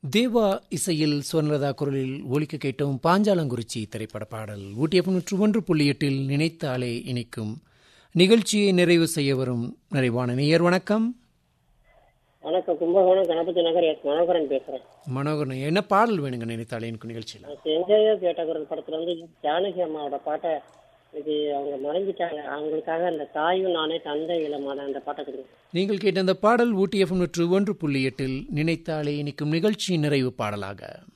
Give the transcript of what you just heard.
தேவா இசையில் சுவர்ணலதா குரலில் ஒலிக்க கேட்டோம் பாஞ்சாலங்குறிச்சி திரைப்பட பாடல் ஊட்டியப்ப நூற்று ஒன்று புள்ளி எட்டில் நினைத்தாலே இனிக்கும் நிகழ்ச்சியை நிறைவு செய்ய வரும் நிறைவான நேயர் வணக்கம் வணக்கம் கும்பகோணம் கணபதி நகர் எஸ் மனோகரன் பேசுறேன் மனோகரன் என்ன பாடல் வேணுங்க நினைத்தாலே இனிக்கும் நிகழ்ச்சியில் எனக்கு எங்கேயோ கேட்ட குரல் படத்துல வந்து ஜானகி அம்மாவோட பாட்டை இது அவங்க மறைஞ்சிட்டாங்க அவங்களுக்காக அந்த தாயும் நானே தந்தை இளமான அந்த பாட்டை கொடுங்க நீங்கள் கேட்ட அந்த பாடல் ஊட்டி எஃப்எம் நூற்று ஒன்று புள்ளி எட்டில் நினைத்தாலே இனிக்கும் நிகழ்ச்சியின் நிறைவு பாடலாக